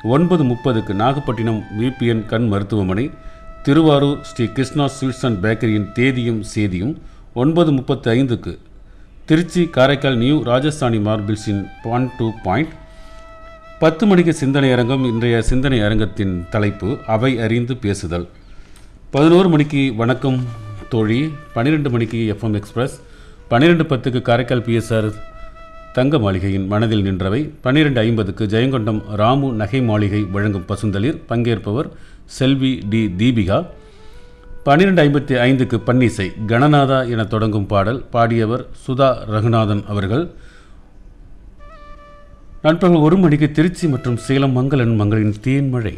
ஒன்பது முப்பதுக்கு நாகப்பட்டினம் விபிஎன் கண் மருத்துவமனை திருவாரூர் ஸ்ரீ கிருஷ்ணா ஸ்வீட்ஸ் அண்ட் பேக்கரியின் தேதியும் சேதியும் ஒன்பது முப்பத்து ஐந்துக்கு திருச்சி காரைக்கால் நியூ ராஜஸ்தானி மார்பிள்ஸின் பாயிண்ட் டூ பாயிண்ட் பத்து மணிக்கு சிந்தனை அரங்கம் இன்றைய சிந்தனை அரங்கத்தின் தலைப்பு அவை அறிந்து பேசுதல் பதினோரு மணிக்கு வணக்கம் தோழி பன்னிரெண்டு மணிக்கு எஃப்எம் எக்ஸ்பிரஸ் பன்னிரெண்டு பத்துக்கு காரைக்கால் பிஎஸ்ஆர் தங்க மாளிகையின் மனதில் நின்றவை பன்னிரெண்டு ஐம்பதுக்கு ஜெயங்கொண்டம் ராமு நகை மாளிகை வழங்கும் பசுந்தளிர் பங்கேற்பவர் செல்வி டி தீபிகா பன்னிரெண்டு ஐம்பத்தி ஐந்துக்கு பன்னிசை கணநாதா என தொடங்கும் பாடல் பாடியவர் சுதா ரகுநாதன் அவர்கள் நண்பர்கள் ஒரு மணிக்கு திருச்சி மற்றும் சேலம் மங்களன் மங்களின் தேன்மழை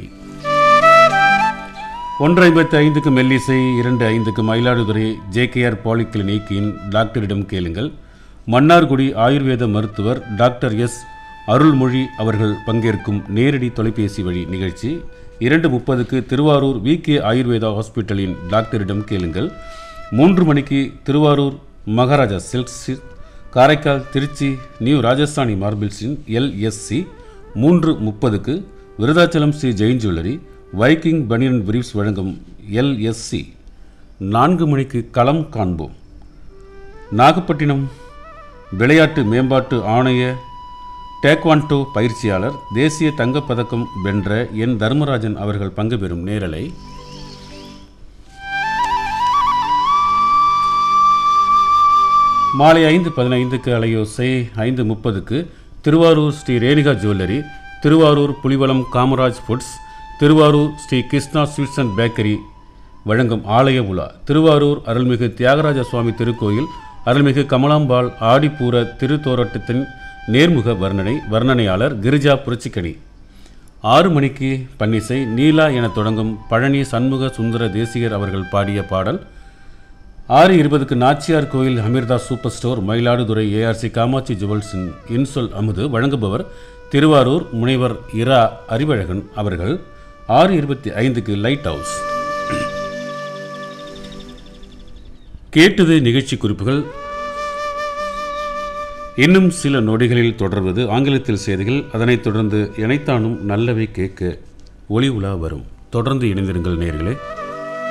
ஒன்று ஐம்பத்தி ஐந்துக்கு மெல்லிசை இரண்டு ஐந்துக்கு மயிலாடுதுறை ஜேகேஆர் பாலிகிளினிக்கின் டாக்டரிடம் கேளுங்கள் மன்னார்குடி ஆயுர்வேத மருத்துவர் டாக்டர் எஸ் அருள்மொழி அவர்கள் பங்கேற்கும் நேரடி தொலைபேசி வழி நிகழ்ச்சி இரண்டு முப்பதுக்கு திருவாரூர் வி கே ஆயுர்வேதா ஹாஸ்பிட்டலின் டாக்டரிடம் கேளுங்கள் மூன்று மணிக்கு திருவாரூர் மகாராஜா சில்க்ஸ் காரைக்கால் திருச்சி நியூ ராஜஸ்தானி மார்பிள்ஸின் எல்எஸ்சி மூன்று முப்பதுக்கு Virudhachalam Sri Jain jewellery Viking banian briefs வழங்கும் எல்எஸ்சி நான்கு மணிக்கு களம் காண்போம் நாகப்பட்டினம் விளையாட்டு மேம்பாட்டு ஆணைய டேக்வாண்டோ பயிற்சியாளர் தேசிய தங்கப்பதக்கம் வென்ற என் தர்மராஜன் அவர்கள் பங்கு பெறும் நேரலை மாலை ஐந்து பதினைந்துக்கு அலையோசை ஐந்து முப்பதுக்கு Thiruvarur Sri Renuka jewellery Thiruvarur Pulivalam Kamaraj foods Thiruvarur Sri Krishna sweets and bakery வழங்கும் ஆலய உலா திருவாரூர் அருள்மிகு தியாகராஜ சுவாமி திருக்கோயில் அருள்மிகு கமலாம்பாள் ஆடிப்பூர திருத்தோரட்டத்தின் நேர்முக வர்ணனை வர்ணனையாளர் கிரிஜா புரட்சிக்கணி ஆறு மணிக்கு பன்னிசை நீலா என தொடங்கும் பழனி சண்முக சுந்தர தேசிகர் அவர்கள் பாடிய பாடல் ஆறு இருபதுக்கு Nachiyar Koil Amirtha super store Mayiladuthurai ARC Kamatchi ஜுவல்ஸின் இன்சொல் அமுது வழங்குபவர் திருவாரூர் முனைவர் இரா அறிவழகன் அவர்கள் ஆறு இருபத்தி ஐந்துக்கு லைட் ஹவுஸ் கேட்டது நிகழ்ச்சி குறிப்புகள் இன்னும் சில நொடிகளில் தொடர்வது ஆங்கிலத்தில் செய்திகள் அதனைத் தொடர்ந்து இணைத்தானும் நல்லவை கேட்க ஒளி உலா வரும் தொடர்ந்து இணைந்திருங்கள் நேர்களே